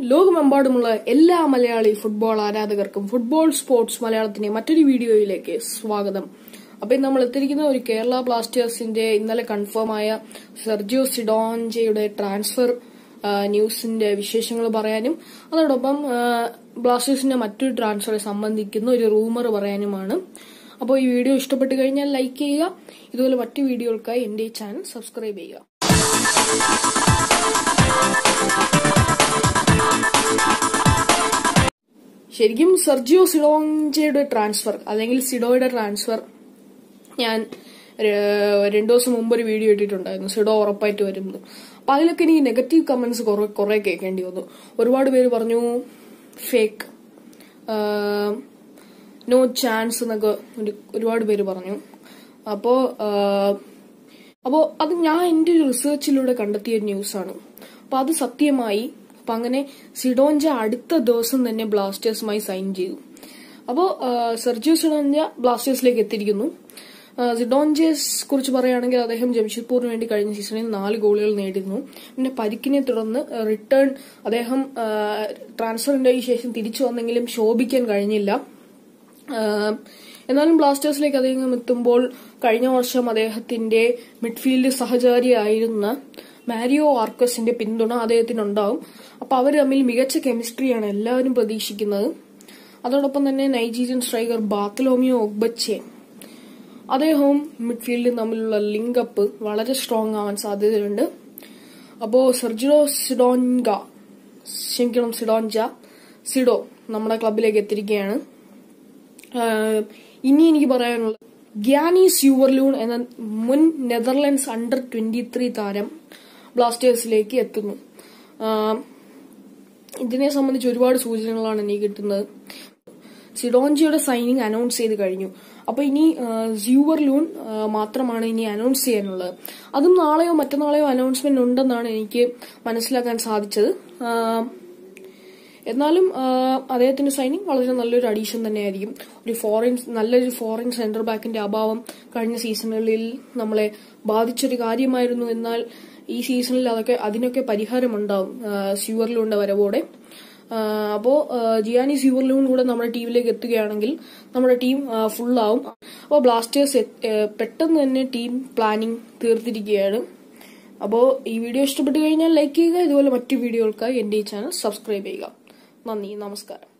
ലോകമെമ്പാടുമുള്ള എല്ലാ മലയാളി ഫുട്ബോൾ ആരാധകർക്കും ഫുട്ബോൾ സ്പോർട്സ് മലയാളത്തിന്റെ മറ്റൊരു വീഡിയോയിലേക്ക് സ്വാഗതം അപ്പൊ ഇന്ന് നമ്മൾ എത്തിയിരിക്കുന്ന ഒരു കേരള ബ്ലാസ്റ്റേഴ്സിന്റെ ഇന്നലെ കൺഫേം ആയ സെർജിയോ സിഡോഞ്ചയുടെ ട്രാൻസ്ഫർ ആ, ന്യൂസിന്റെ വിശേഷങ്ങൾ പറയാനും അതോടൊപ്പം ആ, ബ്ലാസ്റ്റേഴ്സിന്റെ മറ്റൊരു ട്രാൻസ്ഫറെ സംബന്ധിക്കുന്ന ഒരു റൂമർ പറയാനുമാണ് അപ്പോൾ ഈ വീഡിയോ ഇഷ്ടപ്പെട്ടു കഴിഞ്ഞാൽ ലൈക്ക് ചെയ്യുക ഇതുപോലെ മറ്റു വീഡിയോകൾക്കായി എന്റെ ഈ ചാനൽ സബ്സ്ക്രൈബ് ചെയ്യുക ശരിക്കും സെർജിയോ സിഡോഞ്ചയുടെ ട്രാൻസ്ഫർ അല്ലെങ്കിൽ സിഡോയുടെ ട്രാൻസ്ഫർ ഞാൻ ര- രണ്ടു ദിവസം മുമ്പ് ഒരു വീഡിയോ ഇട്ടിട്ടുണ്ടായിരുന്നു സിഡോ ഉറപ്പായിട്ട് വരുന്നത് അപ്പൊ അതിലൊക്കെ എനിക്ക് നെഗറ്റീവ് കമന്റ്സ് കുറെ കുറെ കേൾക്കേണ്ടി വന്നു ഒരുപാട് പേര് പറഞ്ഞു ഫേക്ക് നോ ചാൻസ് എന്നൊക്കെ ഒരു- ഒരുപാട് പേര് പറഞ്ഞു അപ്പോ ആ, അപ്പോ അത് ഞാൻ എന്റെ ഒരു റിസർച്ചിലൂടെ കണ്ടെത്തിയ ഒരു ന്യൂസാണ് അപ്പൊ അത് സത്യമായി അപ്പൊ അങ്ങനെ സിഡോഞ്ച അടുത്ത ദിവസം തന്നെ ബ്ലാസ്റ്റേഴ്സുമായി സൈൻ ചെയ്തു അപ്പോ ആ, സെർജിയോ സിഡോഞ്ച ബ്ലാസ്റ്റേഴ്സിലേക്ക് എത്തിയിരിക്കുന്നു ആ, സിഡോഞ്ചസ് കുറിച്ച് പറയുകയാണെങ്കിൽ അദ്ദേഹം ജംഷഡ്പൂരിന് വേണ്ടി കഴിഞ്ഞ സീസണിൽ നാല് ഗോളുകൾ നേടിയിരുന്നു പിന്നെ പരിക്കിനെ തുടർന്ന് റിട്ടേൺ അദ്ദേഹം ആ, ട്രാൻസ്ഫറിന്റെ ശേഷം തിരിച്ചു വന്നെങ്കിലും ശോഭിക്കാൻ കഴിഞ്ഞില്ല ആഹ് എന്നാലും ബ്ലാസ്റ്റേഴ്സിലേക്ക് അദ്ദേഹം എത്തുമ്പോൾ കഴിഞ്ഞ വർഷം അദ്ദേഹത്തിന്റെ മിഡ്ഫീൽഡ് സഹചാരിയായിരുന്ന മാരിയോ ആർക്കസിന്റെ പിന്തുണ അദ്ദേഹത്തിനുണ്ടാവും അപ്പൊ അവർ തമ്മിൽ മികച്ച കെമിസ്ട്രിയാണ് എല്ലാവരും പ്രതീക്ഷിക്കുന്നത് അതോടൊപ്പം തന്നെ നൈജീരിയൻ സ്ട്രൈക്കർ ബാത്തലോമിയോ ഒഗ്ബച്ചെ അദ്ദേഹവും മിഡ്ഫീൽഡും തമ്മിലുള്ള ലിങ്ക് അപ്പ് വളരെ സ്ട്രോങ് ആവാൻ സാധ്യതയുണ്ട് അപ്പോ സെർജിയോ സിഡോൻഗ ക്ഷമിക്കണം സിഡോൻജ സിഡോ നമ്മുടെ ക്ലബിലേക്ക് എത്തിയിരിക്കുകയാണ് ആഹ് ഇനി എനിക്ക് പറയാനുള്ളത് ഗ്യാനി സ്യൂവർലൂൺ എന്ന മുൻ നെതർലൻഡ്സ് അണ്ടർ ട്വന്റി ത്രീ താരം ബ്ലാസ്റ്റേഴ്സിലേക്ക് എത്തുന്നു ആഹ് ഇതിനെ സംബന്ധിച്ച് ഒരുപാട് സൂചനകളാണ് എനിക്ക് കിട്ടുന്നത് സിഡോഞ്ചിയുടെ സൈനിങ് അനൗൺസ് ചെയ്ത് കഴിഞ്ഞു അപ്പൊ ഇനി സ്യൂവർലൂൺ മാത്രമാണ് ഇനി അനൗൺസ് ചെയ്യാനുള്ളത് അതും നാളെയോ മറ്റന്നാളെയോ അനൗൺസ്മെന്റ് ഉണ്ടെന്നാണ് എനിക്ക് മനസ്സിലാക്കാൻ സാധിച്ചത് ആഹ് എന്നാലും ആ, അദ്ദേഹത്തിന്റെ സൈനിങ് വളരെ നല്ലൊരു അഡീഷൻ തന്നെയായിരിക്കും ഒരു ഫോറിൻ നല്ലൊരു ഫോറിൻ സെന്റർ ബാക്കിന്റെ അഭാവം കഴിഞ്ഞ സീസണുകളിൽ നമ്മളെ ബാധിച്ചൊരു കാര്യമായിരുന്നു എന്നാൽ ഈ സീസണിൽ അതൊക്കെ അതിനൊക്കെ പരിഹാരമുണ്ടാവും സ്യൂവർലൂണിന്റെ വരവോടെ ആ, അപ്പോ ആ, ജിയാനി സ്യൂവർലൂൺ കൂടെ നമ്മുടെ ടീമിലേക്ക് എത്തുകയാണെങ്കിൽ നമ്മുടെ ടീം ഫുള്ളാവും അപ്പോൾ ബ്ലാസ്റ്റേഴ്സ് എ- ഏ, പെട്ടെന്ന് തന്നെ ടീം പ്ലാനിംഗ് തീർത്തിരിക്കുകയാണ് അപ്പോൾ ഈ വീഡിയോ ഇഷ്ടപ്പെട്ടു കഴിഞ്ഞാൽ ലൈക്ക് ചെയ്യുക ഇതുപോലെ മറ്റു വീഡിയോകൾക്കായി എന്റെ ഈ ചാനൽ സബ്സ്ക്രൈബ് ചെയ്യുക നന്ദി നമസ്കാരം